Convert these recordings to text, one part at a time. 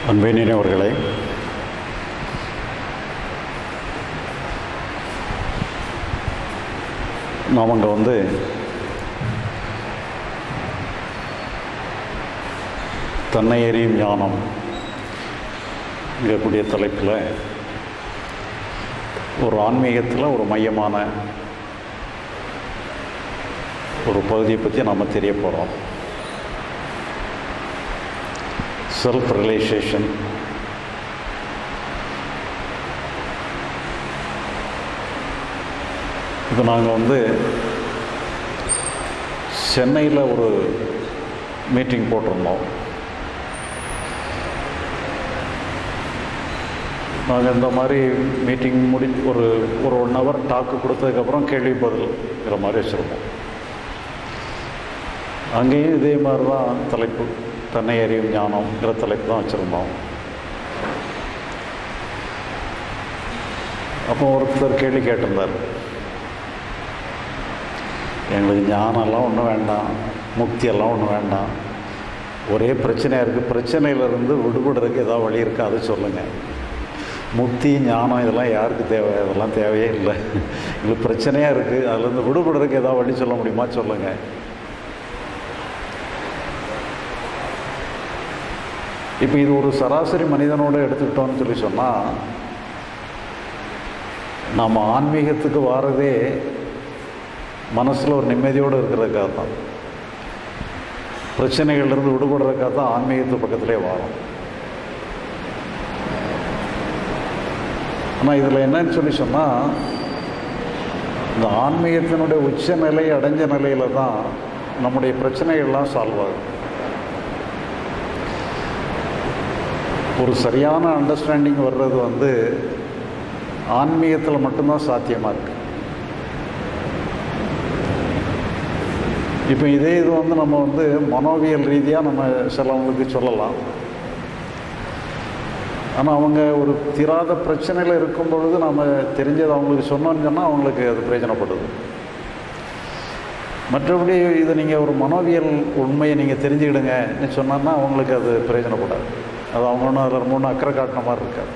அன்பினியவர்களே நாம் அங்கே வந்து தன்னை எறியும் ஞானம் இருக்கக்கூடிய தலைப்பில் ஒரு ஆன்மீகத்தில் ஒரு மையமான ஒரு பகுதியை பற்றி நாம் தெரிய போகிறோம் செல்ஃப் ரியலைசேஷன் இப்போ நாங்கள் வந்து சென்னையில் ஒரு மீட்டிங் போட்டிருந்தோம் நாங்கள் இந்த மாதிரி மீட்டிங் முடி ஒரு ஒரு ஒன் ஹவர் டாக்கு கொடுத்ததுக்கப்புறம் கேள்வி பதில்ங்கிற மாதிரி வச்சுருந்தோம் அங்கேயும் இதே மாதிரி தான் தலைப்பு தன்னை அறியும் ஞானம்ங்கிற தலைப்பு தான் வச்சுருந்தோம் அப்போ ஒருத்தர் கேள்வி கேட்டிருந்தார் எங்களுக்கு ஞானம்லாம் ஒன்றும் வேண்டாம் முக்தியெல்லாம் ஒன்றும் வேண்டாம் ஒரே பிரச்சனையாக இருக்குது பிரச்சனையிலேருந்து விடுபடுறதுக்கு ஏதாவது வழி இருக்கா அதை சொல்லுங்கள் முக்தி ஞானம் இதெல்லாம் யாருக்கு தேவை இதெல்லாம் தேவையே இல்லை எங்களுக்கு பிரச்சனையாக இருக்குது அதுலேருந்து விடுபடுறதுக்கு ஏதாவது வழி சொல்ல முடியுமா சொல்லுங்கள் இப்போ இது ஒரு சராசரி மனிதனோடு எடுத்துக்கிட்டோம்னு சொல்லி சொன்னால் நம்ம ஆன்மீகத்துக்கு வாரதே மனசில் ஒரு நிம்மதியோடு இருக்கிறதுக்காக தான் பிரச்சனைகள்லேருந்து விடுபடுறதுக்காக தான் ஆன்மீகத்து பக்கத்திலே வாரோம் ஆனால் இதில் என்னன்னு சொல்லி சொன்னால் இந்த ஆன்மீகத்தினுடைய உச்ச நிலை அடைஞ்ச நிலையில் தான் நம்முடைய பிரச்சனைகள்லாம் சால்வ் ஆகும் ஒரு சரியான அண்டர்ஸ்டாண்டிங் வர்றது வந்து ஆன்மீகத்தில் மட்டும்தான் சாத்தியமாக இருக்குது இப்போ இதே இது வந்து நம்ம வந்து மனோவியல் ரீதியாக நம்ம சிலவங்களுக்கு சொல்லலாம் ஆனால் அவங்க ஒரு தீராத பிரச்சனையில் இருக்கும் பொழுது நம்ம தெரிஞ்சதை அவங்களுக்கு சொன்னோன்னு சொன்னால் அவங்களுக்கு அது பிரயோஜனப்படுது மற்றபடி இதை நீங்கள் ஒரு மனோவியல் உண்மையை நீங்கள் தெரிஞ்சுக்கிடுங்கன்னு சொன்னோன்னா அவங்களுக்கு அது பிரயோஜனப்படாது அது அவங்க ஒன்றும் அதில் ரொம்ப ஒன்றும் அக்கறை காட்டின மாதிரி இருக்காது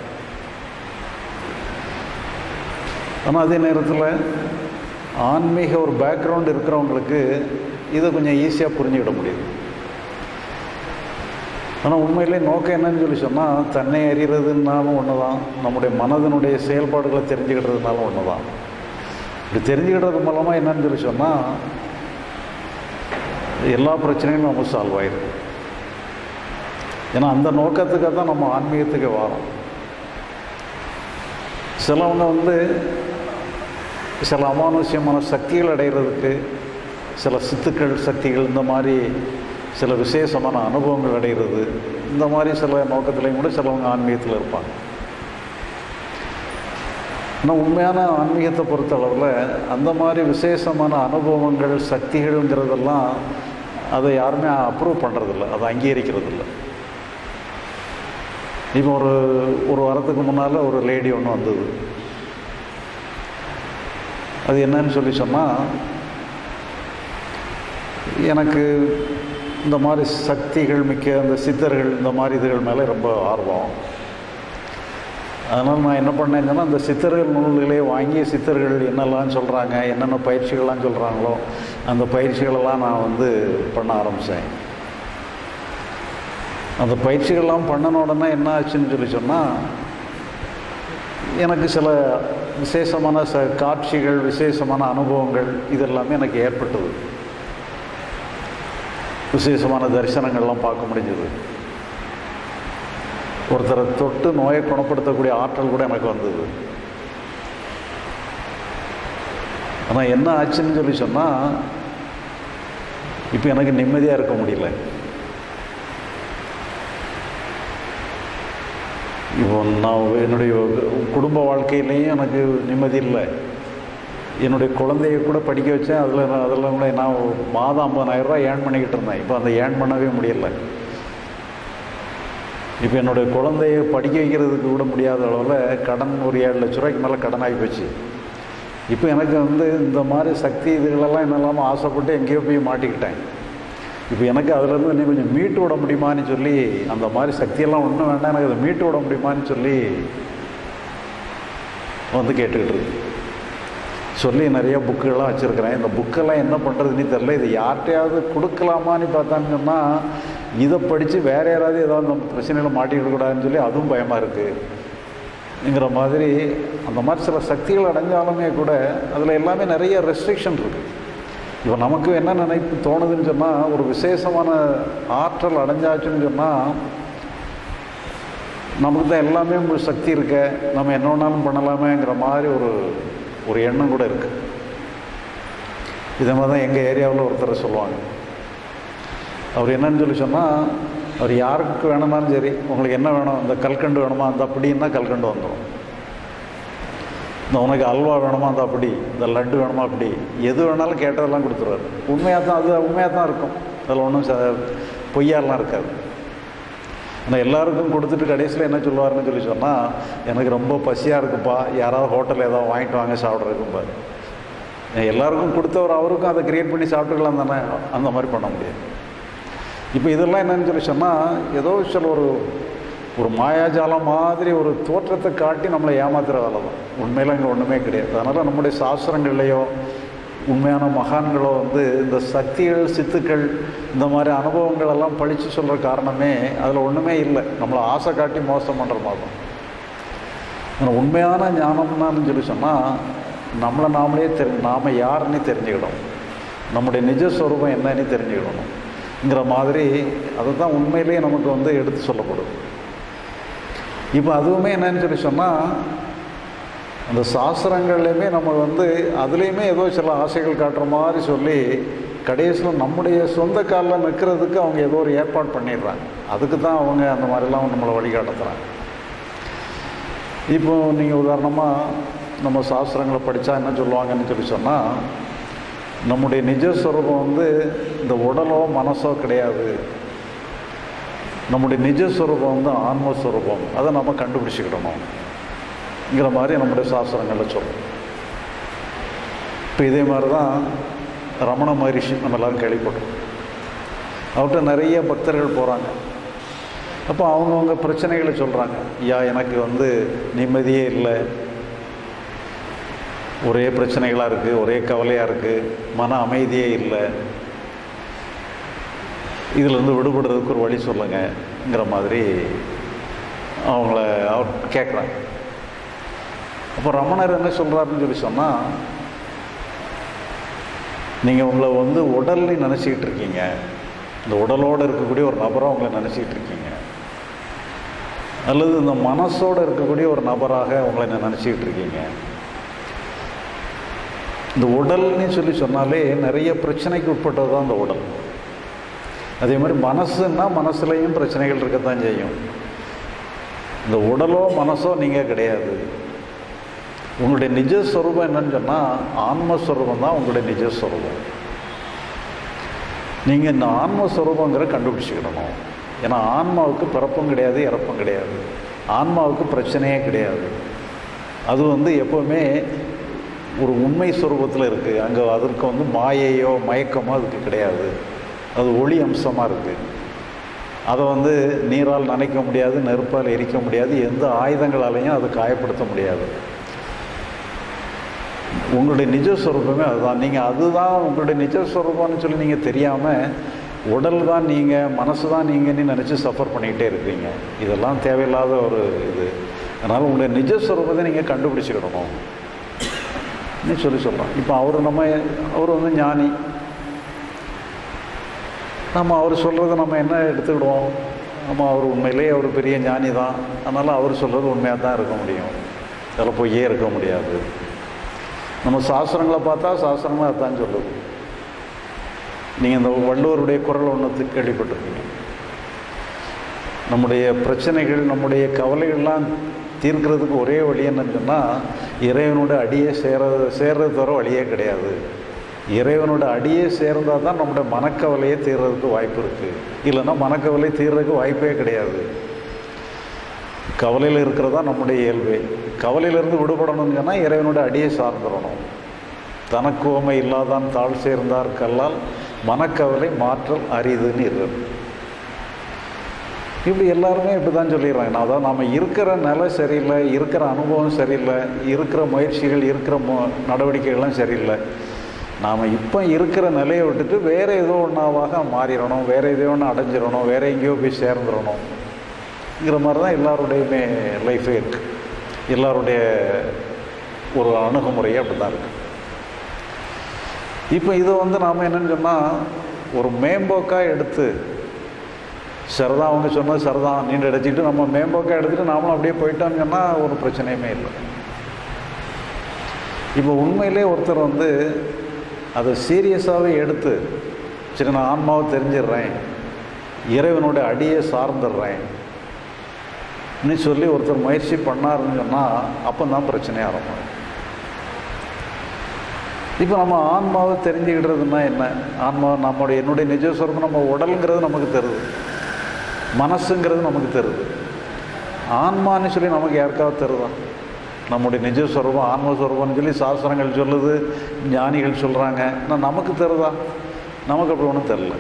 ஆனால் அதே நேரத்தில் ஆன்மீக ஒரு பேக்ரவுண்ட் இருக்கிறவங்களுக்கு இதை கொஞ்சம் ஈஸியாக புரிஞ்சுக்கிட முடியுது ஆனால் உண்மையிலே நோக்கம் என்னன்னு சொல்லி சொன்னால் தன்னை அறிகிறதுனாலும் ஒன்று தான் நம்முடைய மனதனுடைய செயல்பாடுகளை தெரிஞ்சுக்கிட்டதுனாலும் ஒன்று தான் இப்படி தெரிஞ்சுக்கிட்டது மூலமாக என்னன்னு சொல்லி சொன்னால் எல்லா பிரச்சனையும் நம்ம சால்வ் ஆகிருக்கு ஏன்னா அந்த நோக்கத்துக்காக தான் நம்ம ஆன்மீகத்துக்கு வரோம் சிலவங்க வந்து சில அமானுஷ்யமான சக்திகள் அடைகிறதுக்கு சில சித்துக்கள் சக்திகள் இந்த மாதிரி சில விசேஷமான அனுபவங்கள் அடைகிறது இந்த மாதிரி சில நோக்கத்துலேயும் கூட சிலவங்க ஆன்மீகத்தில் இருப்பாங்க ஆனால் உண்மையான ஆன்மீகத்தை பொறுத்த அளவில் அந்த மாதிரி விசேஷமான அனுபவங்கள் சக்திகள்ங்கிறதெல்லாம் அதை யாருமே அப்ரூவ் பண்ணுறதில்ல அதை அங்கீகரிக்கிறதில்ல இப்போ ஒரு ஒரு வாரத்துக்கு முன்னால் ஒரு லேடி ஒன்று வந்தது அது என்னன்னு சொல்லி சொன்னால் எனக்கு இந்த மாதிரி சக்திகள் மிக்க அந்த சித்தர்கள் இந்த மாதிரி இதுகள் மேலே ரொம்ப ஆர்வம் அதனால் நான் என்ன பண்ணேன்னு சொன்னால் அந்த சித்தர்கள் நூல்களே வாங்கி சித்தர்கள் என்னெல்லாம் சொல்கிறாங்க என்னென்ன பயிற்சிகள்லாம் சொல்கிறாங்களோ அந்த பயிற்சிகளெல்லாம் நான் வந்து பண்ண ஆரம்பித்தேன் அந்த பயிற்சிகள்லாம் பண்ணின உடனே என்ன ஆச்சுன்னு சொல்லி சொன்னால் எனக்கு சில விசேஷமான ச காட்சிகள் விசேஷமான அனுபவங்கள் இதெல்லாமே எனக்கு ஏற்பட்டது விசேஷமான தரிசனங்கள்லாம் பார்க்க முடிஞ்சது ஒருத்தரை தொட்டு நோயை குணப்படுத்தக்கூடிய ஆற்றல் கூட எனக்கு வந்தது ஆனால் என்ன ஆச்சுன்னு சொல்லி சொன்னால் இப்போ எனக்கு நிம்மதியாக இருக்க முடியல இப்போ நான் என்னுடைய குடும்ப வாழ்க்கையிலையும் எனக்கு நிம்மதி இல்லை என்னுடைய குழந்தைய கூட படிக்க வச்சேன் அதில் அதில் கூட நான் மாதம் ஐம்பதாயிரரூவா ஏர்ன் பண்ணிக்கிட்டு இருந்தேன் இப்போ அந்த ஏர்ன் பண்ணவே முடியல இப்போ என்னுடைய குழந்தைய படிக்க வைக்கிறதுக்கு கூட முடியாத அளவில் கடன் ஒரு ஏழு லட்ச ரூபாய்க்கு மேலே கடன் ஆகி போச்சு இப்போ எனக்கு வந்து இந்த மாதிரி சக்தி இதுகளெல்லாம் என்னெல்லாமோ ஆசைப்பட்டு எங்கேயோ போய் மாட்டிக்கிட்டேன் இப்போ எனக்கு அதுலேருந்து இன்னும் கொஞ்சம் மீட்டு விட முடியுமான்னு சொல்லி அந்த மாதிரி சக்தியெல்லாம் ஒன்றும் வேண்டாம் எனக்கு அதை மீட்டு விட முடியுமான்னு சொல்லி வந்து கேட்டுக்கிட்டு இருக்கு சொல்லி நிறைய புக்குகள்லாம் வச்சுருக்கிறேன் இந்த புக்கெல்லாம் என்ன பண்ணுறதுன்னு தெரில இது யார்கிட்டையாவது கொடுக்கலாமான்னு பார்த்தான்னு சொன்னால் இதை படித்து வேற யாராவது ஏதாவது நம்ம பிரச்சனையில் மாட்டிக்கிடக்கூடாதுன்னு சொல்லி அதுவும் பயமாக இருக்குங்கிற மாதிரி அந்த மாதிரி சில சக்திகள் அடைஞ்சாலுமே கூட அதில் எல்லாமே நிறைய ரெஸ்ட்ரிக்ஷன் இருக்குது இப்போ நமக்கு என்ன நினைப்பு தோணுதுன்னு சொன்னால் ஒரு விசேஷமான ஆற்றல் அடைஞ்சாச்சுன்னு சொன்னால் நமக்கு தான் எல்லாமே ஒரு சக்தி இருக்க நம்ம என்ன வேணாலும் பண்ணலாமேங்கிற மாதிரி ஒரு ஒரு எண்ணம் கூட இருக்குது இதை மாதிரி தான் எங்கள் ஏரியாவில் ஒருத்தர் சொல்லுவாங்க அவர் என்னன்னு சொல்லி சொன்னால் அவர் யாருக்கு வேணும்னாலும் சரி உங்களுக்கு என்ன வேணும் இந்த கல்கண்டு வேணுமா அந்த அப்படின்னா கல்கண்டு வந்துடும் இந்த உனக்கு அல்வா வேணுமா அந்த அப்படி இந்த லட்டு வேணுமா அப்படி எது வேணாலும் கேட்டதெல்லாம் கொடுத்துருவாரு உண்மையாக தான் அது உண்மையாக தான் இருக்கும் அதில் ஒன்றும் ச பொய்யாலாம் இருக்காது ஆனால் எல்லாருக்கும் கொடுத்துட்டு கடைசியில் என்ன சொல்லுவாருன்னு சொல்லி சொன்னால் எனக்கு ரொம்ப பசியாக இருக்குப்பா யாராவது ஹோட்டலில் ஏதாவது வாங்கிட்டு வாங்க சாப்பிட்றதுக்கும்பாரு எல்லாருக்கும் கொடுத்தவர் அவருக்கும் அதை கிரியேட் பண்ணி சாப்பிட்டுக்கலாம் தானே அந்த மாதிரி பண்ண முடியாது இப்போ இதெல்லாம் என்னன்னு சொல்லி சொன்னால் ஏதோ சில ஒரு ஒரு மாயாஜாலம் மாதிரி ஒரு தோற்றத்தை காட்டி நம்மளை ஏமாத்துகிற வேலை தான் உண்மையில இங்கே ஒன்றுமே கிடையாது அதனால் நம்முடைய சாஸ்திரங்கள்லையோ உண்மையான மகான்களோ வந்து இந்த சக்திகள் சித்துக்கள் இந்த மாதிரி அனுபவங்கள் எல்லாம் பழித்து சொல்கிற காரணமே அதில் ஒன்றுமே இல்லை நம்மளை ஆசை காட்டி மோசம் பண்ணுற மாதிரி தான் ஆனால் உண்மையான ஞானம்னான்னு சொல்லி சொன்னால் நம்மளை நாமளே தெரி நாம் யாருன்னு தெரிஞ்சுக்கிடணும் நம்முடைய நிஜஸ்வரூபம் என்னன்னு தெரிஞ்சுக்கிடணுங்கிற மாதிரி அதை தான் உண்மையிலேயே நமக்கு வந்து எடுத்து சொல்லப்படுது இப்போ அதுவுமே என்னன்னு சொல்லி சொன்னால் அந்த சாஸ்திரங்கள்லையுமே நம்ம வந்து அதுலேயுமே ஏதோ சில ஆசைகள் காட்டுற மாதிரி சொல்லி கடைசியில் நம்முடைய சொந்த காலில் நிற்கிறதுக்கு அவங்க ஏதோ ஒரு ஏற்பாடு பண்ணிடுறாங்க அதுக்கு தான் அவங்க அந்த மாதிரிலாம் நம்மளை வழிகாட்டுறாங்க இப்போ நீங்கள் உதாரணமாக நம்ம சாஸ்திரங்களை படித்தா என்ன சொல்லுவாங்கன்னு சொல்லி சொன்னால் நம்முடைய நிஜஸ்வரூபம் வந்து இந்த உடலோ மனசோ கிடையாது நம்முடைய நிஜஸ்வரூபம் வந்து ஆன்மஸ்வரூபம் அதை நம்ம கண்டுபிடிச்சிக்கிடணுங்கிற மாதிரி நம்முடைய சாஸ்திரங்களில் சொல்லும் இப்போ இதே மாதிரி தான் ரமண மகரிஷி நம்ம எல்லோரும் கேள்விப்பட்டோம் அவர்கிட்ட நிறைய பக்தர்கள் போகிறாங்க அப்போ அவங்கவுங்க பிரச்சனைகளை சொல்கிறாங்க ஐயா எனக்கு வந்து நிம்மதியே இல்லை ஒரே பிரச்சனைகளாக இருக்குது ஒரே கவலையாக இருக்குது மன அமைதியே இல்லை இதிலேருந்து விடுபடுறதுக்கு ஒரு வழி சொல்லுங்கங்கிற மாதிரி அவங்கள அவர் கேட்குறாங்க அப்போ ரமணர் என்ன சொல்கிறாருன்னு சொல்லி சொன்னால் நீங்கள் உங்களை வந்து உடல்னு நினச்சிக்கிட்டு இருக்கீங்க இந்த உடலோடு இருக்கக்கூடிய ஒரு நபராக உங்களை நினச்சிக்கிட்டு இருக்கீங்க அல்லது இந்த மனசோடு இருக்கக்கூடிய ஒரு நபராக உங்களை நினச்சிக்கிட்டு இருக்கீங்க இந்த உடல்னு சொல்லி சொன்னாலே நிறைய பிரச்சனைக்கு உட்பட்டது தான் இந்த உடல் அதே மாதிரி மனசுன்னா மனசுலையும் பிரச்சனைகள் இருக்கத்தான் செய்யும் இந்த உடலோ மனசோ நீங்கள் கிடையாது உங்களுடைய நிஜஸ்வரூபம் என்னன்னு சொன்னால் ஆன்மஸ்வரூபம் தான் உங்களுடைய நிஜஸ்வரூபம் நீங்கள் இந்த ஆன்மஸ்வரூபங்கிற கண்டுபிடிச்சிக்கிடணும் ஏன்னா ஆன்மாவுக்கு பிறப்பும் கிடையாது இறப்பும் கிடையாது ஆன்மாவுக்கு பிரச்சனையே கிடையாது அது வந்து எப்போவுமே ஒரு உண்மை ஸ்வரூபத்தில் இருக்குது அங்கே அதற்கு வந்து மாயையோ மயக்கமோ அதுக்கு கிடையாது அது ஒளி அம்சமாக இருக்குது அதை வந்து நீரால் நனைக்க முடியாது நெருப்பால் எரிக்க முடியாது எந்த ஆயுதங்களாலையும் அதை காயப்படுத்த முடியாது உங்களுடைய நிஜஸ்வரூபமே அதுதான் நீங்கள் அதுதான் உங்களுடைய நிஜஸ்வரூபம்னு சொல்லி நீங்கள் தெரியாமல் உடல் தான் நீங்கள் மனசு தான் நீங்கன்னு நினச்சி சஃபர் பண்ணிக்கிட்டே இருக்கீங்க இதெல்லாம் தேவையில்லாத ஒரு இது அதனால் உங்களுடைய நிஜஸ்வரூபத்தை நீங்கள் கண்டுபிடிச்சிக்கிடணும் நீ சொல்லி சொல்கிறோம் இப்போ அவர் நம்ம அவர் வந்து ஞானி நம்ம அவர் சொல்கிறத நம்ம என்ன எடுத்துக்கிடுவோம் நம்ம அவர் உண்மையிலேயே அவர் பெரிய ஞானி தான் அதனால் அவர் சொல்கிறது உண்மையாக தான் இருக்க முடியும் அதில் பொய்யே இருக்க முடியாது நம்ம சாஸ்திரங்களை பார்த்தா சாஸ்திரமாக அதான் சொல்லுது நீங்கள் இந்த வள்ளுவருடைய குரல் ஒன்று கேள்விப்பட்டிருக்கீங்க நம்முடைய பிரச்சனைகள் நம்முடைய கவலைகள்லாம் தீர்க்கிறதுக்கு ஒரே வழி என்னன்னு சொன்னால் இறைவனோட அடியே சேர சேர்றது தவிர வழியே கிடையாது இறைவனோட அடியே சேர்ந்தால் தான் நம்முடைய மனக்கவலையே தீர்றதுக்கு வாய்ப்பு இருக்குது இல்லைன்னா மனக்கவலை தீர்றதுக்கு வாய்ப்பே கிடையாது கவலையில் இருக்கிறதா நம்முடைய இயல்பு கவலையிலிருந்து விடுபடணும்னு சொன்னால் இறைவனோட அடியை சார்ந்துடணும் தனக்கு ஓமை இல்லாதான் தாழ் சேர்ந்தார் கல்லால் மனக்கவலை மாற்றல் அரிதுன்னு இருக்கு இப்படி எல்லாருமே இப்படி தான் சொல்லிடுறாங்க நான் அதாவது நம்ம இருக்கிற நிலை சரியில்லை இருக்கிற அனுபவம் சரியில்லை இருக்கிற முயற்சிகள் இருக்கிற மு நடவடிக்கைகள்லாம் சரியில்லை நாம் இப்போ இருக்கிற நிலையை விட்டுட்டு வேறு ஏதோ ஒன்றாவாக மாறிடணும் வேறு ஏதோ ஒன்று அடைஞ்சிடணும் வேறு எங்கேயோ போய் சேர்ந்துடணுங்கிற மாதிரி தான் எல்லாருடையுமே லைஃபே இருக்குது எல்லாருடைய ஒரு அணுகுமுறையே அப்படி தான் இருக்குது இப்போ இதை வந்து நாம் என்னன்னு சொன்னால் ஒரு மேம்போக்காக எடுத்து சரிதான் அவங்க சொன்னது சரிதான் நீண்டு அடைச்சிட்டு நம்ம மேம்போக்காக எடுத்துகிட்டு நாமளும் அப்படியே போயிட்டோம்னு சொன்னால் ஒரு பிரச்சனையுமே இல்லை இப்போ உண்மையிலே ஒருத்தர் வந்து அதை சீரியஸாகவே எடுத்து சரி நான் ஆன்மாவை தெரிஞ்சிடுறேன் இறைவனுடைய அடியை சார்ந்துடுறேன் ன்னு சொல்லி ஒருத்தர் முயற்சி பண்ணாருன்னு சொன்னால் அப்போ தான் பிரச்சனை ஆரம்பம் இப்போ நம்ம ஆன்மாவை தெரிஞ்சுக்கிட்டதுன்னா என்ன ஆன்மா நம்முடைய என்னுடைய நிஜஸ்வரூபம் நம்ம உடலுங்கிறது நமக்கு தருது மனசுங்கிறது நமக்கு தருது ஆன்மான்னு சொல்லி நமக்கு யாருக்காவது தருதா நம்முடைய நிஜஸ்வரூபம் ஆன்மஸ்வரூபம்னு சொல்லி சாஸ்திரங்கள் சொல்லுது ஞானிகள் சொல்கிறாங்க ஆனால் நமக்கு தருதா நமக்கு அப்படி ஒன்றும் தெரில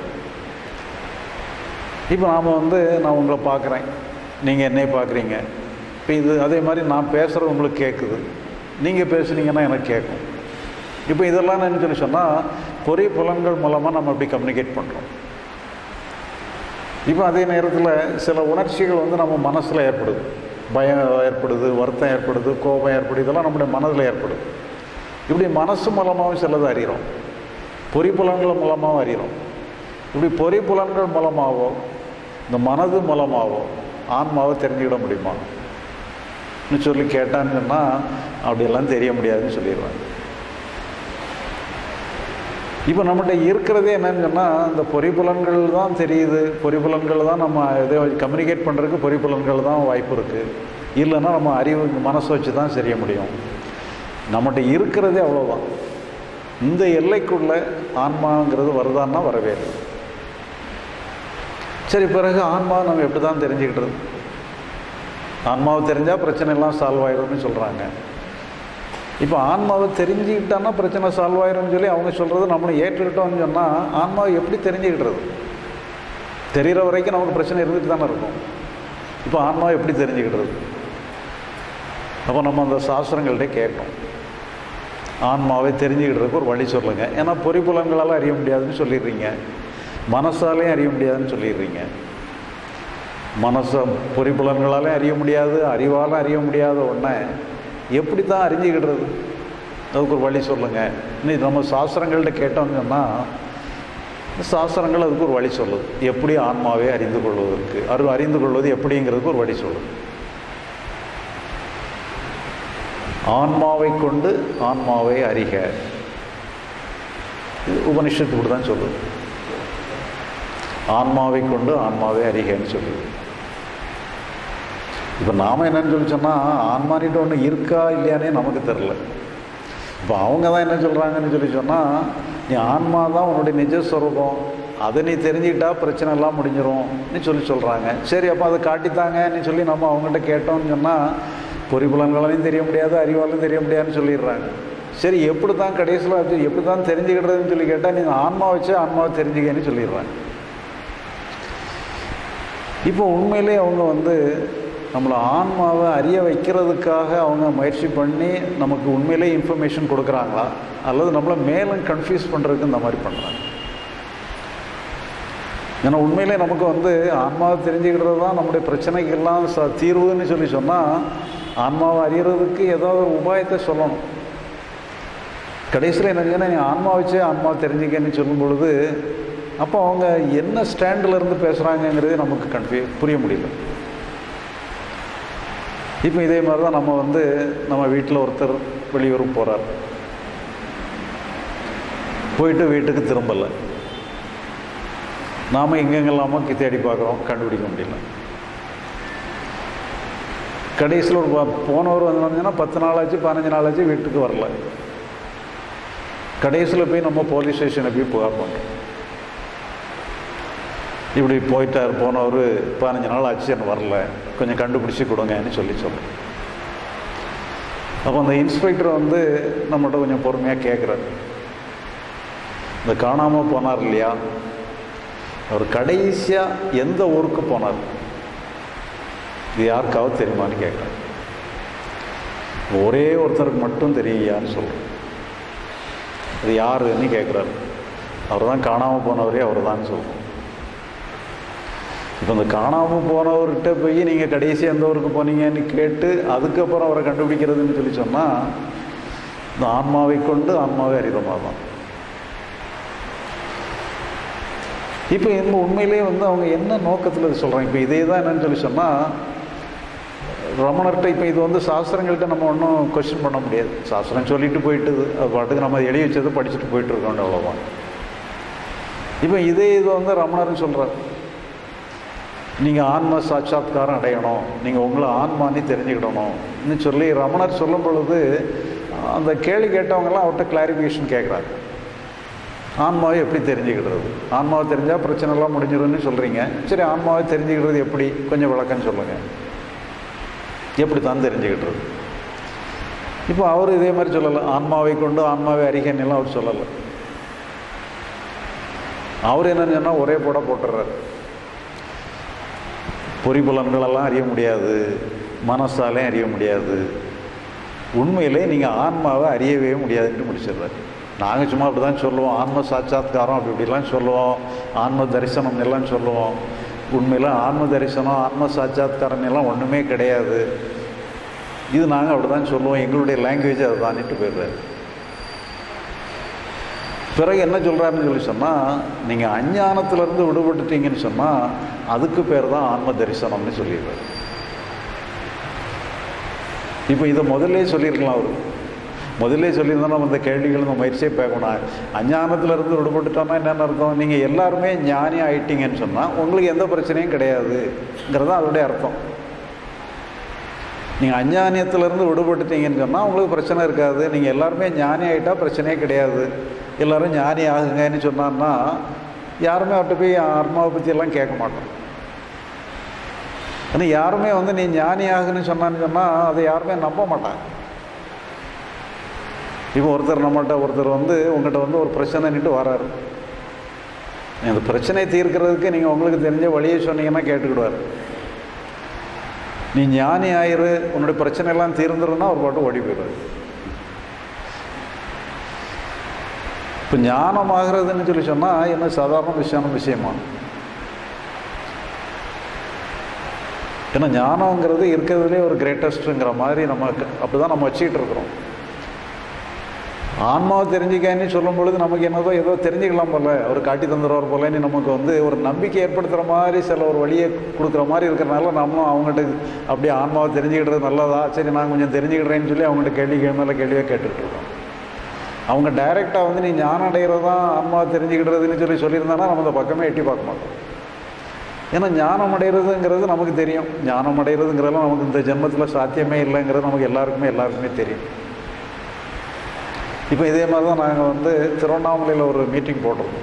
இப்போ நாம் வந்து நான் உங்களை பார்க்குறேன் நீங்கள் என்னை பார்க்குறீங்க இப்போ இது அதே மாதிரி நான் பேசுகிறது உங்களுக்கு கேட்குது நீங்கள் பேசுனீங்கன்னா எனக்கு கேட்கும் இப்போ இதெல்லாம் என்னன்னு சொல்லி சொன்னால் பொறி புலன்கள் மூலமாக நம்ம அப்படி கம்யூனிகேட் பண்ணுறோம் இப்போ அதே நேரத்தில் சில உணர்ச்சிகள் வந்து நம்ம மனசில் ஏற்படுது பயம் ஏற்படுது வருத்தம் ஏற்படுது கோபம் ஏற்படுது இதெல்லாம் நம்முடைய மனதில் ஏற்படுது இப்படி மனசு மூலமாகவும் சிலது அறிகிறோம் பொறிப்புலன்கள் மூலமாகவும் அறிகிறோம் இப்படி பொறிப்புலன்கள் மூலமாகவோ இந்த மனது மூலமாகவோ ஆன்மாவை தெரிஞ்சுக்கிட முடியுமா சொல்லி கேட்டான்னு சொன்னால் அப்படியெல்லாம் தெரிய முடியாதுன்னு சொல்லிடுவாங்க இப்போ நம்மகிட்ட இருக்கிறதே என்னன்னு சொன்னால் இந்த பொறிப்புலன்கள் தான் தெரியுது பொறிப்புலன்கள் தான் நம்ம இதை கம்யூனிகேட் பண்ணுறதுக்கு பொறிப்புலன்கள் தான் வாய்ப்பு இருக்குது இல்லைன்னா நம்ம அறிவு மனசை வச்சு தான் செய்ய முடியும் நம்மகிட்ட இருக்கிறதே அவ்வளோதான் இந்த எல்லைக்குள்ள ஆன்மாங்கிறது வருதான்னா வரவே இல்லை சரி பிறகு ஆன்மாவை நம்ம எப்படி தான் தெரிஞ்சுக்கிட்டது ஆன்மாவை தெரிஞ்சால் பிரச்சனை எல்லாம் சால்வ் ஆயிடும்னு சொல்கிறாங்க இப்போ ஆன்மாவை தெரிஞ்சுக்கிட்டான்னா பிரச்சனை சால்வ் ஆயிரும்னு சொல்லி அவங்க சொல்கிறது நம்மளை ஏற்றுக்கிட்டோம்னு சொன்னால் ஆன்மாவை எப்படி தெரிஞ்சுக்கிட்டுறது தெரிகிற வரைக்கும் நமக்கு பிரச்சனை இருந்துட்டு தானே இருக்கும் இப்போ ஆன்மாவை எப்படி தெரிஞ்சுக்கிட்டுறது அப்போ நம்ம அந்த சாஸ்திரங்கள்ட்ட கேட்போம் ஆன்மாவை தெரிஞ்சுக்கிட்டதுக்கு ஒரு வழி சொல்லுங்கள் ஏன்னா பொறிப்புலங்களால் அறிய முடியாதுன்னு சொல்லிடுறீங்க மனசாலையும் அறிய முடியாதுன்னு சொல்லிடுறீங்க மனசை பொறிப்புலன்களாலே அறிய முடியாது அறிவாலும் அறிய முடியாத ஒன்றை எப்படி தான் அறிஞ்சிக்கிடுறது அதுக்கு ஒரு வழி சொல்லுங்கள் இன்னைக்கு நம்ம சாஸ்திரங்கள்ட்ட கேட்டோம்னு சொன்னால் சாஸ்திரங்கள் அதுக்கு ஒரு வழி சொல்லுது எப்படி ஆன்மாவை அறிந்து கொள்வதற்கு அரு அறிந்து கொள்வது எப்படிங்கிறதுக்கு ஒரு வழி சொல்லுது ஆன்மாவை கொண்டு ஆன்மாவை அறிக இது உபனிஷத்து இப்படி தான் சொல்லுது ஆன்மாவை கொண்டு ஆன்மாவை அறிகன்னு சொல்லுது இப்போ நாம் என்னன்னு சொல்லி சொன்னால் ஆன்மானிட்ட ஒன்று இருக்கா இல்லையானே நமக்கு தெரில இப்போ அவங்க தான் என்ன சொல்கிறாங்கன்னு சொல்லி சொன்னால் நீ ஆன்மா தான் உன்னுடைய நிஜஸ்வரூபம் அதை நீ தெரிஞ்சுக்கிட்டா பிரச்சனை எல்லாம் முடிஞ்சிரும்னு சொல்லி சொல்கிறாங்க சரி அப்போ அதை காட்டித்தாங்கன்னு சொல்லி நம்ம அவங்ககிட்ட கேட்டோம்னு சொன்னால் பொறிப்புலன்களாலையும் தெரிய முடியாது அறிவாலையும் தெரிய முடியாதுன்னு சொல்லிடுறாங்க சரி எப்படி தான் கடைசியில் அது எப்படி தான் தெரிஞ்சுக்கிட்டதுன்னு சொல்லி கேட்டால் நீங்கள் ஆன்மா வச்சு ஆன்மாவை தெரிஞ்சுக்கன்னு சொல்லிடுறாங்க இப்போ உண்மையிலே அவங்க வந்து நம்மளை ஆன்மாவை அறிய வைக்கிறதுக்காக அவங்க முயற்சி பண்ணி நமக்கு உண்மையிலே இன்ஃபர்மேஷன் கொடுக்குறாங்களா அல்லது நம்மளை மேலும் கன்ஃபியூஸ் பண்ணுறதுக்கு இந்த மாதிரி பண்ணுறாங்க ஏன்னா உண்மையிலே நமக்கு வந்து ஆன்மாவை தெரிஞ்சுக்கிட்டது தான் நம்முடைய பிரச்சனைக்கெல்லாம் ச தீர்வுன்னு சொல்லி சொன்னால் ஆன்மாவை அறியறதுக்கு ஏதாவது ஒரு உபாயத்தை சொல்லணும் கடைசியில் என்ன நீ ஆன்மா வச்சே ஆன்மாவை தெரிஞ்சுக்கன்னு சொல்லும் பொழுது அப்போ அவங்க என்ன ஸ்டாண்டில் இருந்து பேசுகிறாங்கங்கிறதே நமக்கு கன்ஃபியூ புரிய முடியல இப்போ இதே மாதிரி தான் நம்ம வந்து நம்ம வீட்டில் ஒருத்தர் வெளியூர் போகிறார் போயிட்டு வீட்டுக்கு திரும்பலை நாம் எங்கெங்கெல்லாமோ தேடி பார்க்குறோம் கண்டுபிடிக்க முடியல கடைசியில் ஒரு போனவர் வந்தோம்னா பத்து நாள் ஆச்சு பதினஞ்சு நாள் ஆச்சு வீட்டுக்கு வரல கடைசியில் போய் நம்ம போலீஸ் ஸ்டேஷனை போய் புகார் பண்ணுறோம் இப்படி போயிட்டார் போனவர் பதினஞ்சு நாள் ஆச்சு எனக்கு வரல கொஞ்சம் கண்டுபிடிச்சி கொடுங்கன்னு சொல்லி சொல்கிறேன் அப்போ அந்த இன்ஸ்பெக்டர் வந்து நம்மகிட்ட கொஞ்சம் பொறுமையாக கேட்குறாரு இந்த காணாமல் போனார் இல்லையா அவர் கடைசியாக எந்த ஊருக்கு போனார் இது யாருக்காவது தெரியுமான்னு கேட்குறேன் ஒரே ஒருத்தருக்கு மட்டும் தெரியான்னு சொல்கிறேன் அது யாருன்னு கேட்குறாரு அவர் தான் காணாமல் போனவரே அவர் தான் சொல்கிறோம் இப்போ இந்த காணாமல் போனவர்கிட்ட போய் நீங்கள் கடைசி எந்த ஊருக்கு போனீங்கன்னு கேட்டு அதுக்கப்புறம் அவரை கண்டுபிடிக்கிறதுன்னு சொல்லி சொன்னால் இந்த ஆன்மாவை கொண்டு ஆன்மாவை அறிதமாக தான் இப்போ இந்த உண்மையிலே வந்து அவங்க என்ன நோக்கத்தில் இது சொல்கிறாங்க இப்போ இதே தான் என்னன்னு சொல்லி சொன்னால் ரமணர்கிட்ட இப்போ இது வந்து சாஸ்திரங்கள்கிட்ட நம்ம ஒன்றும் கொஸ்டின் பண்ண முடியாது சாஸ்திரம் சொல்லிட்டு போயிட்டு அது பாட்டுக்கு நம்ம எழுதி வச்சது படிச்சுட்டு போயிட்டு இருக்கோம் அவ்வளோதான் இப்போ இதே இது வந்து ரமணர்னு சொல்கிறார் நீங்கள் ஆன்ம சாட்சாத்காரம் அடையணும் நீங்கள் உங்களை ஆன்மானி தெரிஞ்சுக்கிடணும்னு சொல்லி ரமணர் சொல்லும் பொழுது அந்த கேள்வி கேட்டவங்கெல்லாம் அவர்கிட்ட கிளாரிஃபிகேஷன் கேட்குறாங்க ஆன்மாவை எப்படி தெரிஞ்சுக்கிடுறது ஆன்மாவை தெரிஞ்சால் பிரச்சனைலாம் முடிஞ்சிடும்னு சொல்கிறீங்க சரி ஆன்மாவை தெரிஞ்சுக்கிறது எப்படி கொஞ்சம் விளக்கம் சொல்லுங்கள் எப்படி தான் தெரிஞ்சுக்கிட்டுறது இப்போ அவர் இதே மாதிரி சொல்லலை ஆன்மாவை கொண்டு ஆன்மாவை அறிகன்னெல்லாம் அவர் சொல்லலை அவர் என்னன்னு சொன்னால் ஒரே போட போட்டுறாரு பொறிபுலன்களெல்லாம் அறிய முடியாது மனசாலே அறிய முடியாது உண்மையிலே நீங்கள் ஆன்மாவை அறியவே முடியாதுன்னு முடிச்சிடுறாரு நாங்கள் சும்மா அப்படி தான் சொல்லுவோம் ஆன்ம சாட்சாத்காரம் அப்படி இப்படிலாம் சொல்லுவோம் ஆன்ம தரிசனம் எல்லாம் சொல்லுவோம் உண்மையில் ஆன்ம தரிசனம் ஆன்ம சாட்சாத்காரம் எல்லாம் ஒன்றுமே கிடையாது இது நாங்கள் அப்படி தான் சொல்லுவோம் எங்களுடைய லாங்குவேஜ் அது தானிட்டு போயிடுறாரு பிறகு என்ன சொல்கிறாருன்னு சொல்லி சொன்னால் நீங்கள் அஞ்ஞானத்திலேருந்து விடுபட்டுட்டீங்கன்னு சொன்னால் அதுக்கு பேர் தான் ஆன்ம தரிசனம்னு சொல்லிடுறாரு இப்போ இதை முதல்ல சொல்லியிருக்கலாம் அவர் முதல்ல சொல்லியிருந்தா நம்ம இந்த கேள்விகள் இந்த முயற்சியே பார்க்கணும் அஞ்ஞானத்திலேருந்து விடுபட்டுட்டோம்னா என்னென்ன அர்த்தம் நீங்கள் எல்லாருமே ஞானி ஆயிட்டீங்கன்னு சொன்னால் உங்களுக்கு எந்த பிரச்சனையும் கிடையாதுங்கிறது தான் அதோடைய அர்த்தம் நீங்கள் அஞ்ஞானியத்திலேருந்து விடுபட்டுட்டீங்கன்னு சொன்னால் உங்களுக்கு பிரச்சனை இருக்காது நீங்கள் எல்லாருமே ஞானி ஆகிட்டா பிரச்சனையே கிடையாது எல்லோரும் ஞானி ஆகுங்கன்னு சொன்னான்னா யாருமே அவர்கிட்ட போய் ஆத்மாவை பற்றியெல்லாம் கேட்க மாட்டோம் ஆனால் யாருமே வந்து நீ ஞானி ஆகுன்னு சொன்னான்னு சொன்னால் அதை யாருமே நம்ப மாட்டாங்க இப்போ ஒருத்தர் நம்மகிட்ட ஒருத்தர் வந்து உங்கள்கிட்ட வந்து ஒரு பிரச்சனைன்ட்டு வராரு அந்த பிரச்சனையை தீர்க்கிறதுக்கு நீங்கள் உங்களுக்கு தெரிஞ்ச வழியை சொன்னீங்கன்னா கேட்டுக்கிடுவார் நீ ஞானி ஆயிரு உன்னுடைய பிரச்சனை எல்லாம் தீர்ந்துருன்னா அவர் பாட்டு ஓடி போயிடுவார் இப்போ ஞானம் ஆகிறதுன்னு சொல்லி சொன்னால் என்ன சாதாரண விஷயமான விஷயமா ஏன்னா ஞானங்கிறது இருக்கிறதுலே ஒரு கிரேட்டஸ்ட்டுங்கிற மாதிரி நம்ம அப்படி தான் நம்ம வச்சுக்கிட்டு இருக்கிறோம் ஆன்மாவை தெரிஞ்சிக்கான்னு சொல்லும் பொழுது நமக்கு என்னதோ ஏதோ தெரிஞ்சுக்கலாம் போல அவர் காட்டி தந்துடுவார் போலன்னு நமக்கு வந்து ஒரு நம்பிக்கை ஏற்படுத்துகிற மாதிரி சில ஒரு வழியை கொடுக்குற மாதிரி இருக்கிறனால நம்ம அவங்ககிட்ட அப்படியே ஆன்மாவை தெரிஞ்சுக்கிட்டது நல்லதா சரி நான் கொஞ்சம் தெரிஞ்சுக்கிடுறேன்னு சொல்லி அவங்ககிட்ட கேள்வி மேலே கேள்வியாக கேட்டுட்டு இருக்கோம் அவங்க டைரெக்டாக வந்து நீ ஞானம் அடைகிறது தான் ஆன்மாவை தெரிஞ்சுக்கிடுறதுன்னு சொல்லி சொல்லியிருந்தானா நம்ம அந்த பக்கமே எட்டி பார்க்க மாட்டோம் ஏன்னா ஞானம் அடைகிறதுங்கிறது நமக்கு தெரியும் ஞானம் அடைகிறதுங்கிறதெல்லாம் நமக்கு இந்த ஜென்மத்தில் சாத்தியமே இல்லைங்கிறது நமக்கு எல்லாருக்குமே எல்லாருக்குமே தெரியும் இப்போ இதே மாதிரி தான் நாங்கள் வந்து திருவண்ணாமலையில் ஒரு மீட்டிங் போட்டிருந்தோம்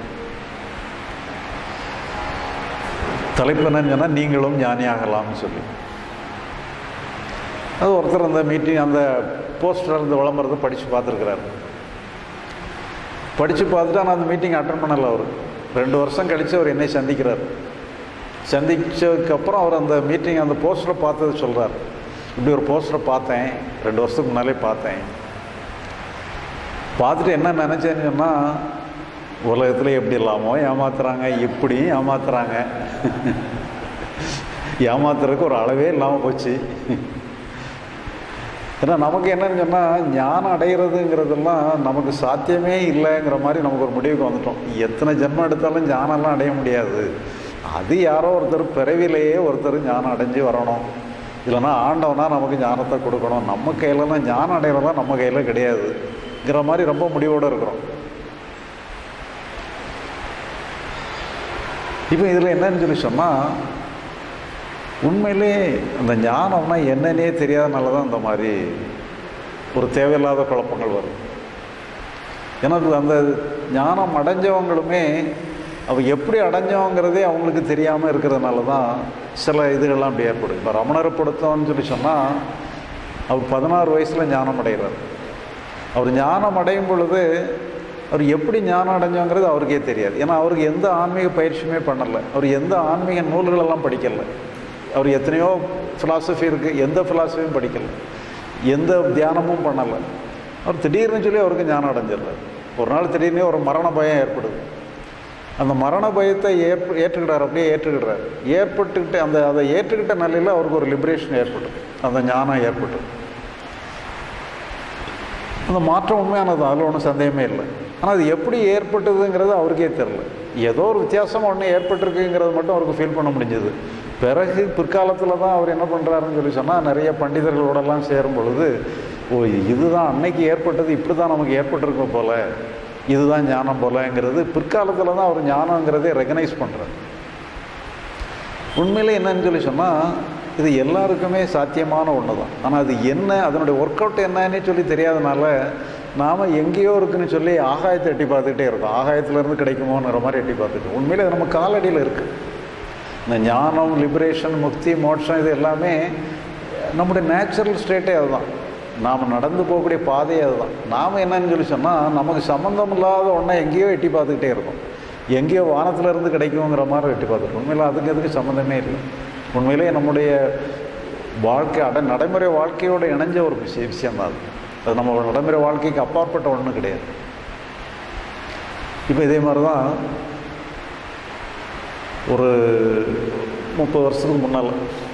தலைப்பு என்னன்னு சொன்னால் நீங்களும் ஞானி ஆகலாம்னு சொல்லி அது ஒருத்தர் அந்த மீட்டிங் அந்த போஸ்டர் அந்த விளம்பரத்தை படித்து பார்த்துருக்குறாரு படித்து பார்த்துட்டு ஆனால் அந்த மீட்டிங் அட்டன் பண்ணலை அவர் ரெண்டு வருஷம் கழித்து அவர் என்னை சந்திக்கிறார் சந்திச்சதுக்கப்புறம் அவர் அந்த மீட்டிங் அந்த போஸ்டரை பார்த்தது சொல்கிறார் இப்படி ஒரு போஸ்டரை பார்த்தேன் ரெண்டு வருஷத்துக்கு முன்னாலே பார்த்தேன் பார்த்துட்டு என்ன நினச்சேன்னு சொன்னால் உலகத்தில் எப்படி இல்லாமோ ஏமாத்துறாங்க எப்படியும் ஏமாத்துறாங்க ஏமாத்துறதுக்கு ஒரு அளவே இல்லாமல் போச்சு ஏன்னா நமக்கு என்னன்னு சொன்னால் ஞானம் அடைகிறதுங்கிறதெல்லாம் நமக்கு சாத்தியமே இல்லைங்கிற மாதிரி நமக்கு ஒரு முடிவுக்கு வந்துட்டோம் எத்தனை ஜென்மம் எடுத்தாலும் ஞானம்லாம் அடைய முடியாது அது யாரோ ஒருத்தர் பிறவிலேயே ஒருத்தர் ஞானம் அடைஞ்சு வரணும் இல்லைன்னா ஆண்டவனா நமக்கு ஞானத்தை கொடுக்கணும் நம்ம கையில் தான் ஞானம் அடைகிறதா நம்ம கையில் கிடையாதுங்கிற மாதிரி ரொம்ப முடிவோடு இருக்கிறோம் இப்போ இதில் என்னன்னு சொல்லி சொன்னால் உண்மையிலே அந்த ஞானம்னா என்னன்னே தெரியாதனால தான் இந்த மாதிரி ஒரு தேவையில்லாத குழப்பங்கள் வரும் ஏன்னா அந்த ஞானம் அடைஞ்சவங்களுமே அவ எப்படி அடைஞ்சவங்கிறதே அவங்களுக்கு தெரியாமல் இருக்கிறதுனால தான் சில இதுகள்லாம் அப்படி ஏற்படும் இப்போ ரமணரை பொறுத்தோன்னு சொல்லி சொன்னால் அவர் பதினாறு வயசில் ஞானம் அடைகிறார் அவர் ஞானம் அடையும் பொழுது அவர் எப்படி ஞானம் அடைஞ்சோங்கிறது அவருக்கே தெரியாது ஏன்னா அவருக்கு எந்த ஆன்மீக பயிற்சியுமே பண்ணலை அவர் எந்த ஆன்மீக நூல்களெல்லாம் படிக்கலை அவர் எத்தனையோ ஃபிலாசபி இருக்குது எந்த ஃபிலாசபியும் படிக்கலை எந்த தியானமும் பண்ணலை அவர் திடீர்னு சொல்லி அவருக்கு ஞானம் அடைஞ்சிடுறாரு ஒரு நாள் திடீர்னு ஒரு மரண பயம் ஏற்படுது அந்த மரண பயத்தை ஏற்ப ஏற்றுக்கிட்டார் அப்படியே ஏற்றுக்கிட்டார் ஏற்பட்டுக்கிட்டு அந்த அதை ஏற்றுக்கிட்ட நிலையில் அவருக்கு ஒரு லிபரேஷன் ஏற்பட்டு அந்த ஞானம் ஏற்பட்டு அந்த மாற்றம் உண்மையானது அதில் ஒன்றும் சந்தேகமே இல்லை ஆனால் அது எப்படி ஏற்பட்டதுங்கிறது அவருக்கே தெரில ஏதோ ஒரு வித்தியாசம் ஒன்று ஏற்பட்டிருக்குங்கிறது மட்டும் அவருக்கு ஃபீல் பண்ண முடிஞ்சது பிறகு பிற்காலத்தில் தான் அவர் என்ன பண்ணுறாருன்னு சொல்லி சொன்னால் நிறைய பண்டிதர்களோடலாம் சேரும் பொழுது ஓ இதுதான் அன்னைக்கு ஏற்பட்டது இப்படி தான் நமக்கு ஏற்பட்டிருக்கும் போல இதுதான் ஞானம் போலங்கிறது பிற்காலத்தில் தான் அவர் ஞானங்கிறதே ரெகனைஸ் பண்ணுறார் உண்மையிலே என்னன்னு சொல்லி சொன்னால் இது எல்லாருக்குமே சாத்தியமான ஒன்று தான் ஆனால் அது என்ன அதனுடைய ஒர்க் அவுட் என்னன்னு சொல்லி தெரியாதனால நாம் எங்கேயோ இருக்குன்னு சொல்லி ஆகாயத்தை எட்டி பார்த்துக்கிட்டே இருக்கோம் ஆகாயத்துலேருந்து கிடைக்குமோங்கிற மாதிரி எட்டி பார்த்துட்டு உண்மையிலே அது நம்ம காலடியில் இருக்குது இந்த ஞானம் லிபரேஷன் முக்தி மோட்சம் இது எல்லாமே நம்முடைய நேச்சுரல் ஸ்டேட்டே அதுதான் நாம் நடந்து போகக்கூடிய பாதையே அதுதான் நாம் என்னன்னு சொல்லி சொன்னால் நமக்கு சம்மந்தம் இல்லாத ஒன்றை எங்கேயோ எட்டி பார்த்துக்கிட்டே இருக்கோம் எங்கேயோ வானத்திலேருந்து கிடைக்குங்கிற மாதிரி எட்டி பார்த்துருக்கோம் உண்மையில் அதுக்கு அதுக்கு சம்மந்தமே இல்லை உண்மையிலே நம்முடைய வாழ்க்கை அட நடைமுறை வாழ்க்கையோடு இணைஞ்ச ஒரு விஷய விஷயம்தான் அது அது நம்ம நடைமுறை வாழ்க்கைக்கு அப்பாற்பட்ட ஒன்றும் கிடையாது இப்போ இதே மாதிரி தான் ஒரு முப்பது வருஷத்துக்கு முன்னால்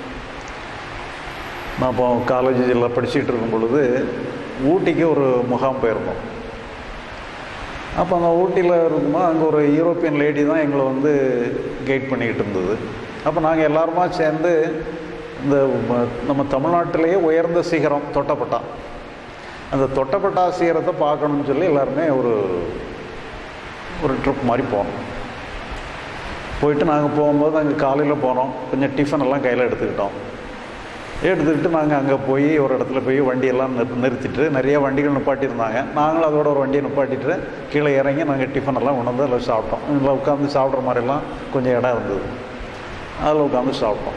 நான் இப்போ காலேஜில் படிச்சுட்டு இருக்கும் பொழுது ஊட்டிக்கு ஒரு முகாம் போயிருந்தோம் அப்போ அந்த ஊட்டியில் இருக்கும்போது அங்கே ஒரு யூரோப்பியன் லேடி தான் எங்களை வந்து கைட் பண்ணிக்கிட்டு இருந்தது அப்போ நாங்கள் எல்லாருமா சேர்ந்து இந்த ம- நம்ம தமிழ்நாட்டிலேயே உயர்ந்த சிகரம் தொட்டப்பட்டா அந்த தொட்டப்பட்டா சிகரத்தை பார்க்கணும்னு சொல்லி எல்லாருமே ஒரு ஒரு ட்ரிப் மாதிரி போனோம் போயிட்டு நாங்கள் போகும்போது அங்கே காலையில் போனோம் கொஞ்சம் டிஃபன் எல்லாம் கையில் எடுத்துக்கிட்டோம் எடுத்துக்கிட்டு நாங்கள் அங்கே போய் ஒரு இடத்துல போய் வண்டியெல்லாம் நிறு நிறுத்திட்டு நிறைய வண்டிகள் நிப்பாட்டியிருந்தாங்க நாங்களும் அதோட ஒரு வண்டியை நிப்பாட்டிட்டு கீழே இறங்கி நாங்கள் டிஃபன் எல்லாம் உணர்ந்து அதில் சாப்பிட்டோம் அதில் உட்காந்து சாப்பிட்ற மாதிரிலாம் கொஞ்சம் இடம் இருந்தது அதில் உட்காந்து சாப்பிட்டோம்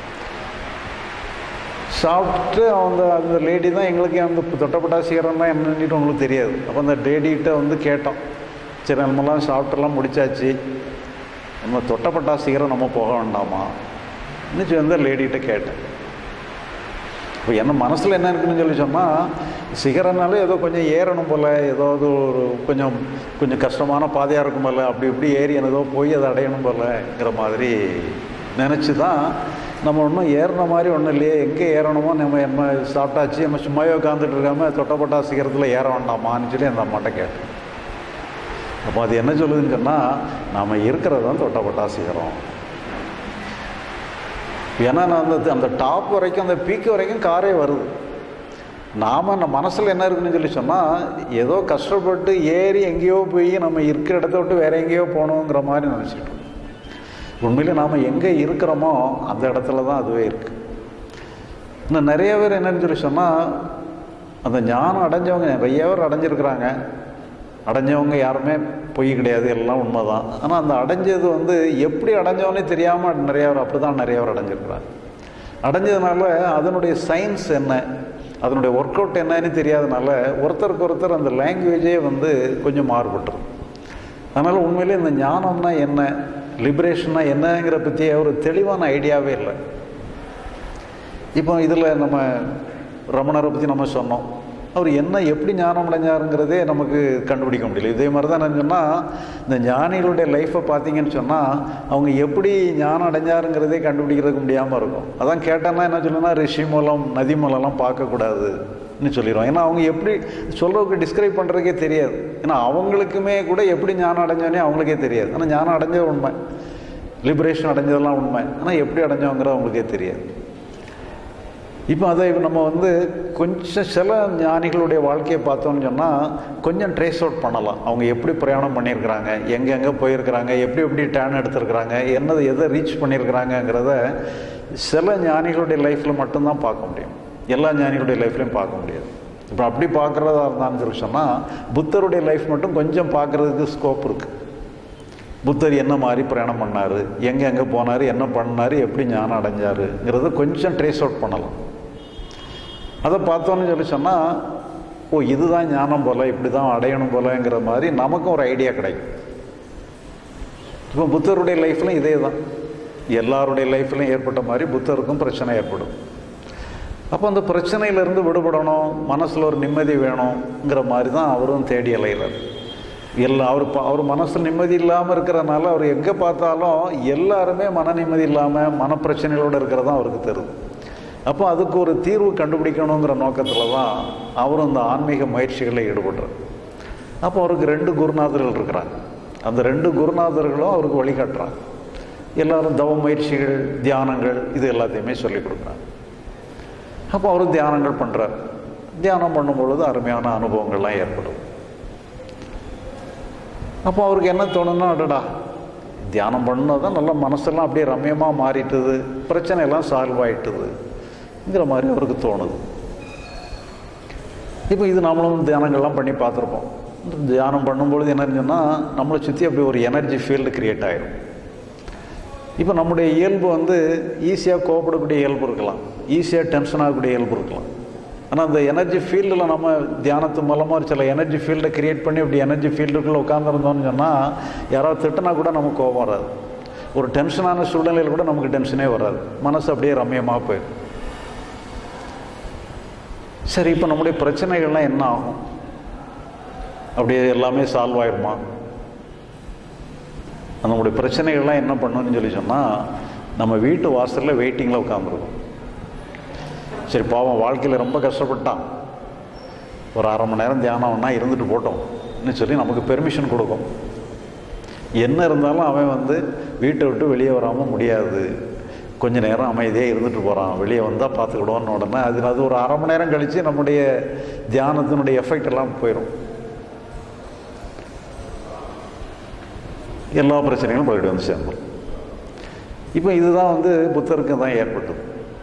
சாப்பிட்டு அந்த அந்த லேடி தான் எங்களுக்கு அந்த தொட்டப்பட்டா சீரம்லாம் என்னன்னுட்டு உங்களுக்கு தெரியாது அப்போ அந்த லேடிகிட்ட வந்து கேட்டோம் சரி நம்மலாம் சாப்பிட்டுலாம் முடிச்சாச்சு நம்ம தொட்டப்பட்டா சீக்கிரம் நம்ம போக வேண்டாமா இன்னும் வந்து லேடிகிட்ட கேட்டேன் இப்போ என்ன மனசில் என்ன இருக்குன்னு சொல்லி சொன்னால் சிகரனாலே ஏதோ கொஞ்சம் ஏறணும் போல் ஏதாவது ஒரு கொஞ்சம் கொஞ்சம் கஷ்டமான பாதையாக இருக்கும் போல் அப்படி இப்படி ஏறி ஏதோ போய் அதை அடையணும் போலங்கிற மாதிரி நினச்சி தான் நம்ம ஒன்றும் ஏறின மாதிரி ஒன்றும் இல்லையே எங்கே ஏறணுமோ நம்ம நம்ம சாப்பிட்டாச்சு நம்ம சும்மாவே உட்காந்துட்டு இருக்காம தொட்டப்பட்டா சிகரத்தில் ஏற வேண்டாமான்னு சொல்லி அந்த அம்மாட்ட கேட்டேன் அப்போ அது என்ன சொல்லுதுன்னு சொன்னால் நாம் இருக்கிறது தான் தொட்டப்பட்டா சிகரம் ஏன்னா நான் அந்த அந்த டாப் வரைக்கும் அந்த பீக்கு வரைக்கும் காரே வருது நாம் அந்த மனசில் என்ன இருக்குன்னு சொல்லி சொன்னால் ஏதோ கஷ்டப்பட்டு ஏறி எங்கேயோ போய் நம்ம இருக்கிற இடத்த விட்டு வேற எங்கேயோ போகணுங்கிற மாதிரி நினச்சிக்கிட்டோம் உண்மையிலே நாம் எங்கே இருக்கிறோமோ அந்த இடத்துல தான் அதுவே இருக்குது இன்னும் நிறைய பேர் என்னன்னு சொல்லி சொன்னால் அந்த ஞானம் அடைஞ்சவங்க நிறைய பேர் அடைஞ்சிருக்கிறாங்க அடைஞ்சவங்க யாருமே பொய் கிடையாது எல்லாம் உண்மை தான் ஆனால் அந்த அடைஞ்சது வந்து எப்படி அடைஞ்சவனே தெரியாமல் நிறைய பேர் அப்படி தான் நிறைய பேர் அடைஞ்சிருக்கிறாங்க அடைஞ்சதுனால அதனுடைய சயின்ஸ் என்ன அதனுடைய ஒர்க் அவுட் என்னன்னு தெரியாதனால ஒருத்தருக்கு ஒருத்தர் அந்த லாங்குவேஜே வந்து கொஞ்சம் மாறுபட்டுரும் அதனால் உண்மையிலே இந்த ஞானம்னா என்ன லிபரேஷன்னா என்னங்கிற பற்றிய ஒரு தெளிவான ஐடியாவே இல்லை இப்போ இதில் நம்ம ரமணரை பற்றி நம்ம சொன்னோம் அவர் என்ன எப்படி ஞானம் அடைஞ்சாருங்கிறதே நமக்கு கண்டுபிடிக்க முடியல இதே மாதிரி தான் என்ன சொன்னால் இந்த ஞானிகளுடைய லைஃப்பை பார்த்தீங்கன்னு சொன்னால் அவங்க எப்படி ஞானம் அடைஞ்சாருங்கிறதே கண்டுபிடிக்கிறதுக்கு முடியாமல் இருக்கும் அதான் கேட்டோன்னா என்ன சொல்லுன்னா ரிஷி மூலம் நதி மூலம்லாம் பார்க்கக்கூடாதுன்னு சொல்லிடுவோம் ஏன்னா அவங்க எப்படி சொல்கிறதுக்கு டிஸ்கிரைப் பண்ணுறதுக்கே தெரியாது ஏன்னா அவங்களுக்குமே கூட எப்படி ஞானம் அடைஞ்சோன்னே அவங்களுக்கே தெரியாது ஆனால் ஞானம் அடைஞ்சது உண்மை லிபரேஷன் அடைஞ்சதெல்லாம் உண்மை ஆனால் எப்படி அடைஞ்சவங்கிறது அவங்களுக்கே தெரியாது இப்போ அதை நம்ம வந்து கொஞ்சம் சில ஞானிகளுடைய வாழ்க்கையை பார்த்தோம்னு சொன்னால் கொஞ்சம் ட்ரேஸ் அவுட் பண்ணலாம் அவங்க எப்படி பிரயாணம் பண்ணியிருக்கிறாங்க எங்கெங்கே போயிருக்கிறாங்க எப்படி எப்படி டேர்ன் எடுத்திருக்கிறாங்க என்னது எதை ரீச் பண்ணியிருக்கிறாங்கங்கிறத சில ஞானிகளுடைய லைஃப்பில் மட்டும்தான் பார்க்க முடியும் எல்லா ஞானிகளுடைய லைஃப்லையும் பார்க்க முடியாது இப்போ அப்படி பார்க்குறதா இருந்தான்னு சொல்லி சொன்னால் புத்தருடைய லைஃப் மட்டும் கொஞ்சம் பார்க்குறதுக்கு ஸ்கோப் இருக்குது புத்தர் என்ன மாதிரி பிரயாணம் பண்ணார் எங்கே எங்கே போனார் என்ன பண்ணார் எப்படி ஞானம் அடைஞ்சாருங்கிறத கொஞ்சம் ட்ரேஸ் அவுட் பண்ணலாம் அதை பார்த்தோன்னு சொல்லி சொன்னால் ஓ இதுதான் ஞானம் போல் இப்படி தான் அடையணும் போலங்கிற மாதிரி நமக்கும் ஒரு ஐடியா கிடைக்கும் இப்போ புத்தருடைய லைஃப்லையும் இதே தான் எல்லாருடைய லைஃப்லையும் ஏற்பட்ட மாதிரி புத்தருக்கும் பிரச்சனை ஏற்படும் அப்போ அந்த பிரச்சனையிலேருந்து விடுபடணும் மனசில் ஒரு நிம்மதி வேணுங்கிற மாதிரி தான் அவரும் தேடி அலைகிறார் எல்லா அவர் ப- அவர் மனசில் நிம்மதி இல்லாமல் இருக்கிறனால அவர் எங்கே பார்த்தாலும் எல்லாருமே மன நிம்மதி இல்லாமல் மனப்பிரச்சனைகளோடு இருக்கிறது தான் அவருக்கு தெரியுது அப்போ அதுக்கு ஒரு தீர்வு கண்டுபிடிக்கணுங்கிற நோக்கத்தில் தான் அவரும் இந்த ஆன்மீக முயற்சிகளில் ஈடுபடுறார் அப்போ அவருக்கு ரெண்டு குருநாதர்கள் இருக்கிறாங்க அந்த ரெண்டு குருநாதர்களும் அவருக்கு வழிகாட்டுறாங்க எல்லாரும் தவ முயற்சிகள் தியானங்கள் இது எல்லாத்தையுமே சொல்லிக் கொடுக்குறாங்க அப்போ அவர் தியானங்கள் பண்ணுறார் தியானம் பண்ணும் பொழுது அருமையான அனுபவங்கள்லாம் ஏற்படும் அப்போ அவருக்கு என்ன தோணுன்னா அடடா தியானம் பண்ணதான் நல்ல மனசெல்லாம் அப்படியே ரம்யமாக மாறிட்டுது பிரச்சனை எல்லாம் சால்வ் ஆயிட்டுதுங்கிற மாதிரி அவருக்கு தோணுது இப்போ இது நம்மளும் தியானங்கள்லாம் பண்ணி பார்த்துருப்போம் இந்த தியானம் பண்ணும்பொழுது என்னன்னு சொன்னால் நம்மளை சுற்றி அப்படி ஒரு எனர்ஜி ஃபீல்டு கிரியேட் ஆயிரும் இப்போ நம்முடைய இயல்பு வந்து ஈஸியாக கோவப்படக்கூடிய இயல்பு இருக்கலாம் ஈஸியாக டென்ஷன் ஆகக்கூடிய இயல்பு இருக்கலாம் ஆனால் அந்த எனர்ஜி ஃபீல்டில் நம்ம தியானத்து மூலமாக ஒரு சில எனர்ஜி ஃபீல்டை கிரியேட் பண்ணி அப்படி எனர்ஜி ஃபீல்டுக்குள்ளே உட்காந்துருந்தோம்னு சொன்னால் யாராவது திட்டினா கூட நமக்கு கோபம் வராது ஒரு டென்ஷனான சூழ்நிலையில் கூட நமக்கு டென்ஷனே வராது மனசு அப்படியே ரம்யமாக போயிடும் சரி இப்போ நம்முடைய பிரச்சனைகள்லாம் என்ன ஆகும் அப்படியே எல்லாமே சால்வ் ஆயிருமா நம்முடைய பிரச்சனைகள்லாம் என்ன பண்ணணும்னு சொல்லி சொன்னால் நம்ம வீட்டு வாசலில் வெயிட்டிங்கில் உட்காந்துருக்கோம் சரி பாவம் வாழ்க்கையில் ரொம்ப கஷ்டப்பட்டான் ஒரு அரை மணி நேரம் தியானம்னா இருந்துட்டு போட்டோம்னு சொல்லி நமக்கு பெர்மிஷன் கொடுக்கும் என்ன இருந்தாலும் அவன் வந்து வீட்டை விட்டு வெளியே வராமல் முடியாது கொஞ்ச நேரம் அமைதியாக இருந்துட்டு போகிறான் வெளியே வந்தால் பார்த்துக்கிடுவோன்னு உடனே அது அது ஒரு அரை மணி நேரம் கழித்து நம்முடைய தியானத்தினுடைய எஃபெக்ட் எல்லாம் போயிடும் எல்லா பிரச்சனைகளும் போயிட்டு வந்து சேர்ந்துடும் இப்போ இதுதான் வந்து புத்தருக்கு தான் ஏற்பட்டது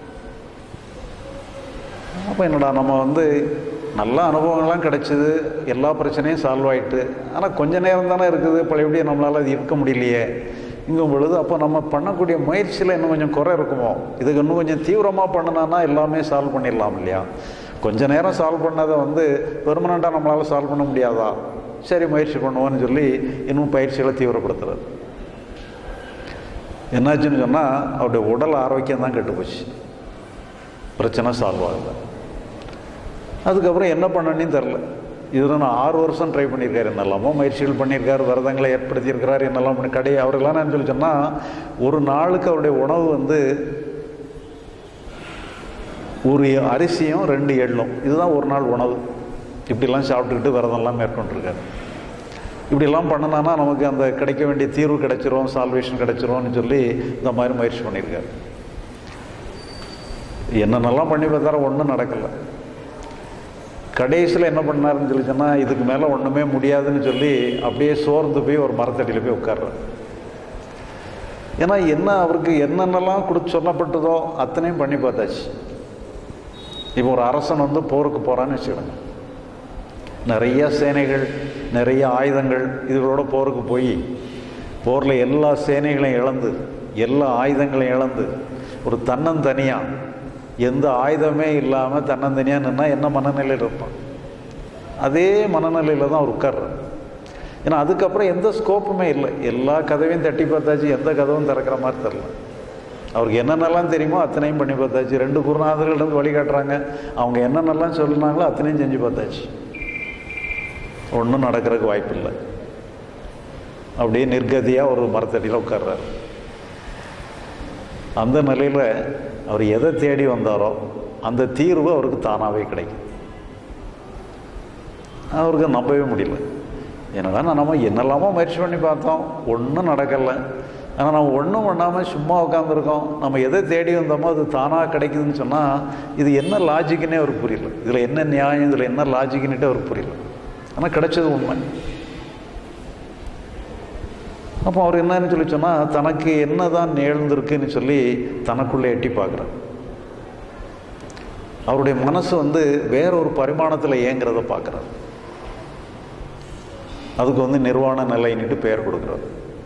அப்போ என்னடா நம்ம வந்து நல்ல அனுபவங்கள்லாம் கிடைச்சிது எல்லா பிரச்சனையும் சால்வ் ஆயிட்டு ஆனால் கொஞ்ச நேரம் தானே இருக்குது பழையபடியும் நம்மளால் அது இருக்க முடியலையே இங்கும் பொழுது அப்போ நம்ம பண்ணக்கூடிய முயற்சியில் இன்னும் கொஞ்சம் குறை இருக்குமோ இதுக்கு இன்னும் கொஞ்சம் தீவிரமாக பண்ணினான்னா எல்லாமே சால்வ் பண்ணிடலாம் இல்லையா கொஞ்ச நேரம் சால்வ் பண்ணதை வந்து பெர்மனண்ட்டாக நம்மளால் சால்வ் பண்ண முடியாதா சரி முயற்சி பண்ணுவோன்னு சொல்லி இன்னும் பயிற்சிகளை தீவிரப்படுத்துறது என்னாச்சுன்னு சொன்னால் அவருடைய உடல் ஆரோக்கியம் தான் கெட்டு போச்சு பிரச்சனை சால்வ் ஆகலை அதுக்கப்புறம் என்ன பண்ணணும்னு தெரில இதில் நான் ஆறு வருஷம் ட்ரை பண்ணியிருக்காரு என்னெல்லாமோ முயற்சிகள் பண்ணியிருக்காரு விரதங்களை ஏற்படுத்தியிருக்கிறார் என்னெல்லாம் பண்ணி கடை அவர்களாம் என்ன சொல்லி சொன்னால் ஒரு நாளுக்கு அவருடைய உணவு வந்து ஒரு அரிசியும் ரெண்டு எள்ளும் இதுதான் ஒரு நாள் உணவு இப்படிலாம் சாப்பிட்டுக்கிட்டு விரதம்லாம் மேற்கொண்டிருக்காரு இப்படிலாம் பண்ணினானா நமக்கு அந்த கிடைக்க வேண்டிய தீர்வு கிடைச்சிரும் சால்வேஷன் கிடைச்சிரும்னு சொல்லி இந்த மாதிரி முயற்சி பண்ணியிருக்காரு என்னென்னலாம் பண்ணி பார்த்தார ஒன்றும் நடக்கலை கடைசியில் என்ன பண்ணாருன்னு சொல்லி சொன்னால் இதுக்கு மேலே ஒன்றுமே முடியாதுன்னு சொல்லி அப்படியே சோர்ந்து போய் ஒரு மரத்தடியில் போய் உட்கார்றாரு ஏன்னா என்ன அவருக்கு என்னென்னலாம் கொடுத்து சொல்லப்பட்டதோ அத்தனையும் பண்ணி பார்த்தாச்சு இப்போ ஒரு அரசன் வந்து போருக்கு போகிறான்னு வச்சுக்கிடுங்க நிறைய சேனைகள் நிறைய ஆயுதங்கள் இதுகளோட போருக்கு போய் போரில் எல்லா சேனைகளையும் இழந்து எல்லா ஆயுதங்களையும் இழந்து ஒரு தன்னந்தனியாக எந்த ஆயுதமே இல்லாமல் தன்னந்தனியாக நின்னா என்ன மனநிலையில் இருப்பான் அதே மனநிலையில் தான் அவர் உட்கார்றார் ஏன்னா அதுக்கப்புறம் எந்த ஸ்கோப்புமே இல்லை எல்லா கதவையும் தட்டி பார்த்தாச்சு எந்த கதவும் திறக்கிற மாதிரி தெரில அவருக்கு என்னென்னலாம் தெரியுமோ அத்தனையும் பண்ணி பார்த்தாச்சு ரெண்டு குருநாதர்கள் இருந்து வழிகாட்டுறாங்க அவங்க என்னென்னலாம் சொல்லினாங்களோ அத்தனையும் செஞ்சு பார்த்தாச்சு ஒன்றும் நடக்கிறதுக்கு வாய்ப்பு இல்லை அப்படியே நிர்கதியாக ஒரு மரத்தடியில் உட்கார்றாரு அந்த நிலையில் அவர் எதை தேடி வந்தாரோ அந்த தீர்வு அவருக்கு தானாகவே கிடைக்கும் அவருக்கு நம்பவே முடியல என்னடா நம்ம என்னெல்லாமோ முயற்சி பண்ணி பார்த்தோம் ஒன்றும் நடக்கலை ஆனால் நம்ம ஒன்றும் பண்ணாமல் சும்மா உட்காந்துருக்கோம் நம்ம எதை தேடி வந்தோமோ அது தானாக கிடைக்குதுன்னு சொன்னால் இது என்ன லாஜிக்குன்னே அவருக்கு புரியல இதில் என்ன நியாயம் இதில் என்ன லாஜிக்குன்னுட்டு அவருக்கு புரியல ஆனால் கிடைச்சது உண்மை அப்போ அவர் என்னன்னு சொல்லி சொன்னால் தனக்கு என்ன தான் நேர்ந்திருக்குன்னு சொல்லி தனக்குள்ளே எட்டி பார்க்குறார் அவருடைய மனசு வந்து வேற ஒரு பரிமாணத்தில் இயங்கிறத பார்க்குறார் அதுக்கு வந்து நிர்வாண நிலைன்னுட்டு பெயர் கொடுக்குறாரு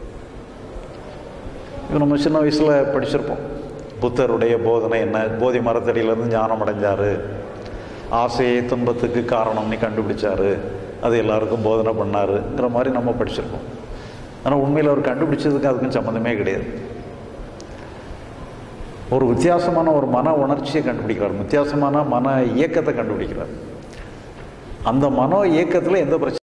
இப்போ நம்ம சின்ன வயசில் படிச்சிருப்போம் புத்தருடைய போதனை என்ன போதி மரத்தடியிலேருந்து ஞானம் அடைஞ்சார் ஆசையே துன்பத்துக்கு காரணம்னு கண்டுபிடிச்சாரு அது எல்லாருக்கும் போதனை பண்ணாருங்கிற மாதிரி நம்ம படிச்சிருக்கோம் ஆனால் உண்மையில் அவர் கண்டுபிடிச்சதுக்கு அதுக்கும் சம்மந்தமே கிடையாது ஒரு வித்தியாசமான ஒரு மன உணர்ச்சியை கண்டுபிடிக்கிறார் வித்தியாசமான மன இயக்கத்தை கண்டுபிடிக்கிறார் அந்த மனோ இயக்கத்தில் எந்த பிரச்சனை